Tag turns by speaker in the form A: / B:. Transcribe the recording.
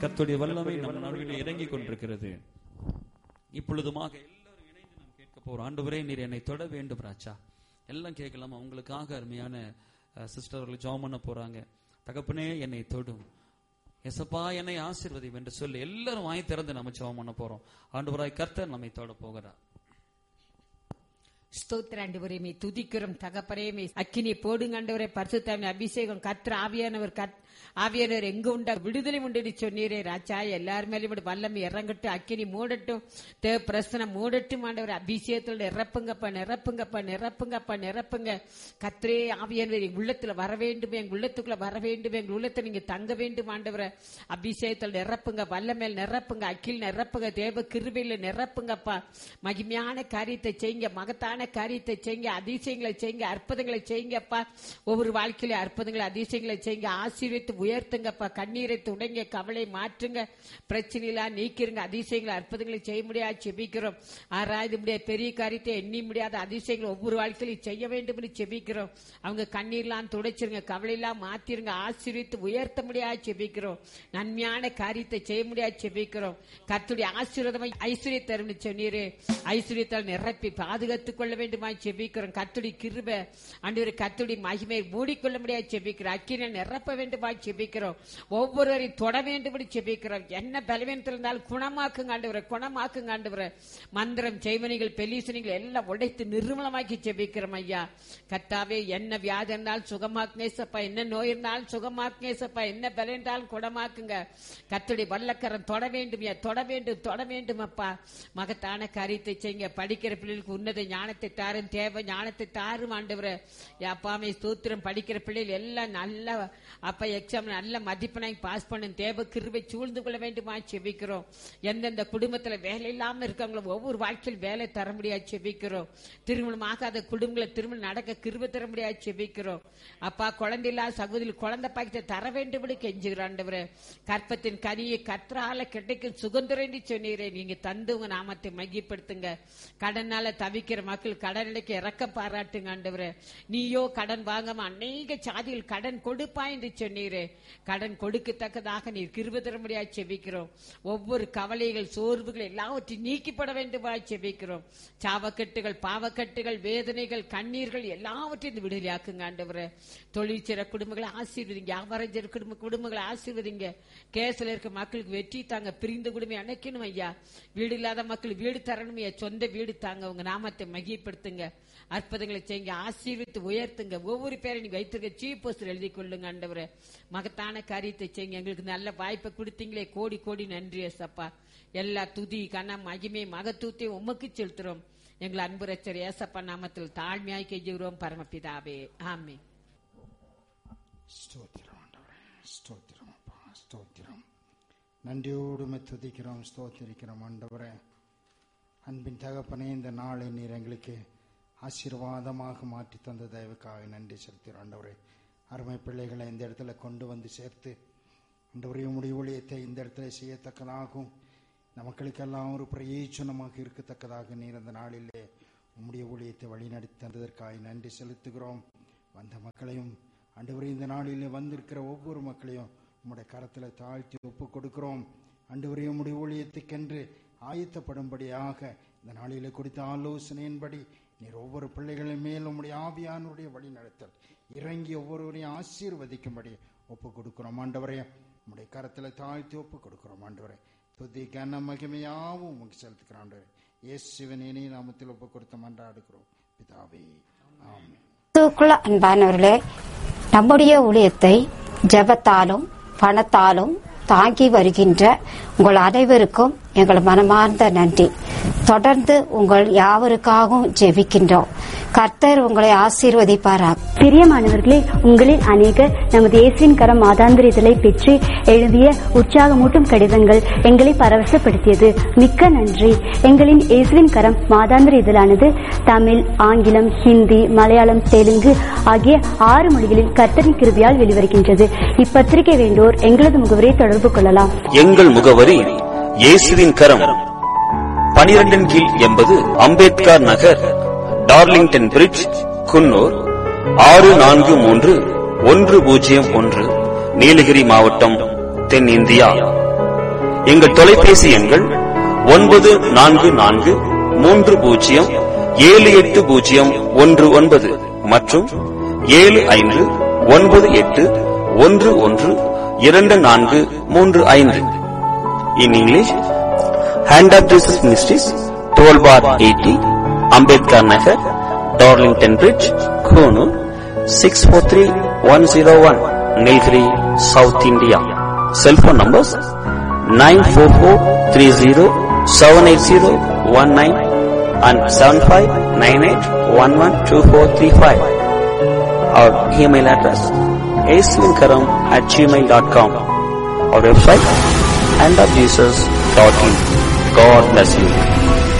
A: கர்த்தருடைய வல்லமை நம்ம நடுவில் இறங்கி கொண்டிருக்கிறது இப்பொழுதுமாக எல்லாரும் இணைந்து நாம் கேட்க போறோம் ஆண்டவரே நீர் என்னை தொட வேண்டும் ராஜா எல்லாம் கேட்கலாம் அவங்களுக்காக அருமையான சிஸ்டர் அவர்கள் ஜாம் பண்ண போறாங்க தகப்பனே என்னை தொடும் எசப்பா என்னை ஆசீர்வதியும் என்று சொல்லி எல்லாரும் வாய் திறந்து நம்ம ஜெபம் பண்ண போறோம் ஆண்டவராய் கர்த்தர் நம்மை தொட போகிறார்
B: ஸ்தோத்திராண்டவரே மே துதிக்கிறோம் தகப்பரே மே அக்கினி போடுங்க ஆண்டவரே பரிசுத்தாமி அபிஷேகம் கத்திர ஆவியானவர் கத் ஆவியானவர் எங்க உண்டா விடுதலை உண்டு சொன்னீரே ராஜா எல்லார் மேலும் இப்படி வல்லமை இறங்கட்டும் அக்கினி மூடட்டும் தேவ பிரசனம் மூடட்டும் ஆண்டவர் அபிஷேகத்தோட நிரப்புங்கப்பா நிரப்புங்கப்பா நிரப்புங்கப்பா நிரப்புங்க கத்திரே ஆவியானவர் எங்க உள்ளத்துல வர வேண்டும் எங்க உள்ளத்துக்குள்ள வர வேண்டும் எங்க உள்ளத்துல நீங்க தங்க வேண்டும் ஆண்டவரை அபிஷேகத்தில் நிரப்புங்க வல்லமேல் நிரப்புங்க அக்கில் நிரப்புங்க தேவ கிருபையில நிரப்புங்கப்பா மகிமையான காரியத்தை செய்யுங்க மகத்தான காரியத்தை செய்யுங்க அதிசயங்களை செய்யுங்க அற்புதங்களை செய்யுங்கப்பா ஒவ்வொரு வாழ்க்கையில அற்புதங்களை அதிசயங்களை செய்யுங்க ஆசீர்வித்து உயர்த்துங்கப்பா கண்ணீரை துடைங்க கவலை மாற்றுங்க பிரச்சனையெல்லாம் நீக்கிருங்க அதிசயங்களை அற்புதங்களை செய்ய முடியாது செபிக்கிறோம் ஆராய்ந்து முடியாத பெரிய காரியத்தை எண்ணி முடியாத அதிசயங்களை ஒவ்வொரு வாழ்க்கையிலும் செய்ய வேண்டும் என்று செபிக்கிறோம் அவங்க கண்ணீர்லாம் துடைச்சிருங்க கவலையெல்லாம் மாத்திருங்க ஆசீர்வித்து உயர்த்த முடியாது செபிக்கிறோம் நன்மையான காரியத்தை செய்ய முடியாது செபிக்கிறோம் கத்துடைய ஆசீர்வாதமாய் ஐஸ்வர்ய தரும்னு சொன்னீரே ஐஸ்வர்யத்தால் நிரப்பி பாதுகாத்துக் கொள்ள வேண்டுமா செபிக்கிறோம் கத்துடைய கிருப அன்று கத்துடைய மகிமையை மூடிக்கொள்ள முடியாது செபிக்கிறோம் அக்கினை நிரப்ப வேண்டுமா செபிக்கிறோம் ஒவ்வொருவரையும் தொட வேண்டும் என்று செபிக்கிறோம் என்ன பலவீனத்தில் இருந்தாலும் குணமாக்குங்க ஆண்டவரை குணமாக்குங்க ஆண்டவரை மந்திரம் செய்வனிகள் பெலீசனிகள் எல்லாம் உடைத்து நிர்மலமாக்கி செபிக்கிறோம் ஐயா கத்தாவே என்ன வியாதி இருந்தாலும் சுகமாக்குங்கேசப்பா என்ன நோய் இருந்தாலும் சுகமாக்குங்கேசப்பா என்ன பலம் இருந்தாலும் குணமாக்குங்க கத்துடைய வல்லக்கரம் தொட வேண்டும் ஐயா தொட வேண்டும் தொட வேண்டும் அப்பா மகத்தான காரியத்தை செய்யுங்க படிக்கிற பிள்ளைகளுக்கு உன்னத ஞானத்தை தாரும் தேவை ஞானத்தை தாரும் ஆண்டவரை அப்பாமே ஸ்தோத்திரம் படிக்கிற பிள்ளைகள் எல்லாம் நல்ல அப்ப எக்ஸாம் நல்ல மதிப்பெண்ணை பாஸ் பண்ணும் தேவ கிருபை சூழ்ந்து கொள்ள வேண்டுமா செபிக்கிறோம் எந்தெந்த குடும்பத்துல வேலை இல்லாம இருக்காங்களோ ஒவ்வொரு வாழ்க்கையில் வேலை தர முடியாது செபிக்கிறோம் திருமணம் ஆகாத குடும்பங்களை திருமணம் நடக்க கிருபை தர முடியாது செபிக்கிறோம் அப்பா குழந்தை இல்லாத சகோதரி குழந்தை பாக்கியத்தை தர வேண்டும் கெஞ்சுகிறோம் ஆண்டவரே கற்பத்தின் கனியை கற்றால கிடைக்கும் சுதந்திரம் என்று சொன்னீரே நீங்க தந்து உங்க நாமத்தை மையப்படுத்துங்க கடனால தவிக்கிற மக்கள் கடனுக்கு இறக்க பாராட்டுங்க ஆண்டவரே நீயோ கடன் வாங்காம அநேக சாதிகள் கடன் கொடுப்பா என்று சொன்னீரே கடன் கொடுக்கத்தக்கதாக நீர் கிருப தர முடியாது செபிக்கிறோம் ஒவ்வொரு கவலைகள் சோர்வுகள் எல்லாவற்றையும் நீக்கிப்பட வேண்டுமா செபிக்கிறோம் சாவக்கட்டுகள் பாவக்கட்டுகள் வேதனைகள் கண்ணீர்கள் எல்லாவற்றையும் விடுதலையாக்குங்க ஆண்டவரே தொழில் செய்ற குடும்பங்களை ஆசீர்வதிங்க வியாபாரம் செய்ற குடும்ப குடும்பங்களை ஆசீர்வதிங்க கேஸ்ல இருக்க மக்களுக்கு வெற்றி தாங்க பிரிந்த குடும்பம் அணைக்கணும் ஐயா வீடு இல்லாத மக்கள் வீடு தரணும் ஐயா சொந்த வீடு தாங்க உங்க நாமத்தை மகிப்படுத்துங்க அற்புதங்களை செய்யுங்க ஆசீர்வித்து உயர்த்துங்க ஒவ்வொரு பேரை நீங்க வைத்திருக்க சீப் போஸ்டர் எழுதி கொள்ளுங்க ஆண்டவரே மகத்தான காரியத்தை செய்யுங்க எங்களுக்கு நல்ல வாய்ப்பை கொடுத்தீங்களே கோடி கோடி நன்றி ஏசப்பா எல்லா துதி கனம் மகிமை மகத்தூத்தையும் உமக்கு செலுத்துறோம் எங்கள் அன்பு ரச்சர் ஏசப்பா நாமத்தில் தாழ்மையாய் கெஞ்சுகிறோம் பரமபிதாவே ஆமே
C: ஸ்தோத்திரம் ஆண்டவரே ஸ்தோத்திரம் அப்பா ஸ்தோத்திரம் நன்றியோடு துதிக்கிறோம் ஸ்தோத்திரிக்கிறோம் ஆண்டவரே அன்பின் தகப்பனே இந்த நாளை நீர் எங்களுக்கு ஆசீர்வாதமாக மாற்றி தந்த தயவுக்காக நன்றி செலுத்துகிறோம் ஆண்டவரே அருமை பிள்ளைகளை இந்த இடத்துல கொண்டு வந்து சேர்த்து ஆண்டவரே உடைய ஊழியத்தை இந்த இடத்துல செய்யத்தக்கதாகவும் இந்த மக்களுக்கெல்லாம் ஒரு பிரயோஜனமாக இருக்கத்தக்கதாக நீர் அந்த நாளிலே உம்முடைய ஊழியத்தை வழிநடத்தி தந்ததற்காக நன்றி செலுத்துகிறோம் வந்த மக்களையும் ஆண்டவரே இந்த நாளிலே வந்திருக்கிற ஒவ்வொரு மக்களையும் உம்முடைய கரத்தில் தாழ்த்தி ஒப்பு கொடுக்கிறோம் ஆண்டவரே உம்முடைய ஊழியத்துக்கென்று ஆயத்தப்படும்படியாக இந்த நாளிலே கொடுத்த ஆலோசனையின்படி நீர் ஒவ்வொரு பிள்ளைகளின் மேல் உம்முடைய ஆவியானுடைய வழி நடத்தல் இறங்கி ஒவ்வொருவரையும் ஆசீர்வதிக்கும்படி ஒப்பு கொடுக்கிறோம் ஆண்டவரே உம்முடைய கரத்தில் தாழ்த்தி ஒப்பு கொடுக்கிறோம் ஆண்டவரே துதி கன மகிமையாவும் உமக்கு செலுத்துக்கிறோம் ஆண்டவரே இயேசுவின் இனி நாமத்தில் ஒப்பு கொடுத்த மன்றாடுகிறோம் பிதாவே ஆமென்
D: கிறிஸ்துவுக்குள் அன்பானவர்களே நம்முடைய ஊழியத்தை ஜெபத்தாலும் பணத்தாலும் தாங்கி வருகின்ற உங்கள் அனைவருக்கும் எங்கள் மனமார்ந்த நன்றி தொடர்ந்து உங்கள் யாவருக்காகவும் ஜெபிக்கின்றோம் கர்த்தர் உங்களை ஆசீர்வதிப்பாராக
E: பிரியமானவர்களே உங்களில் அநேகர் நமது இயேசுவின் கரம் மாதாந்திர இதழை பெற்று எழுதிய உற்சாகமூட்டும் கடிதங்கள் எங்களை பரவசப்படுத்தியது மிக்க நன்றி எங்களின் இயேசுவின் கரம் மாதாந்திர இதழானது தமிழ் ஆங்கிலம் ஹிந்தி மலையாளம் தெலுங்கு ஆகிய ஆறு மொழிகளில் கர்த்தரின் கிருபியால் வெளிவருகின்றது இப்பத்திரிகை வேண்டோர் எங்களது முகவரியை தொடர்பு கொள்ளலாம்
F: எங்கள் முகவரி இயேசுவின் கரம் பனிரெண்டின் கீழ் எண்பது அம்பேத்கர் நகர் டார்லிங்டன் பிரிட்ஜ் குன்னூர் ஆறு நான்கு மூன்று ஒன்று பூஜ்ஜியம் ஒன்று நீலகிரி மாவட்டம் தென்னிந்தியா எங்கள் தொலைபேசி எண்கள் ஒன்பது நான்கு நான்கு மூன்று பூஜ்ஜியம் ஏழு எட்டு பூஜ்ஜியம் ஒன்று ஒன்பது மற்றும் ஏழு ஐந்து ஒன்பது எட்டு ஒன்று ஒன்று இரண்டு நான்கு மூன்று ஐந்து in English hand of Jesus ministries twelve bar eighty Ambedkar Nagar Darlington bridge Coonoor six four three one zero one Nilgiri south India cellphone numbers nine four four three zero seven eight zero one nine and seven five nine eight one one two four three five our email address ஏசுவின்கரம் at Gmail dot com our website and of Jesus.in. God bless you.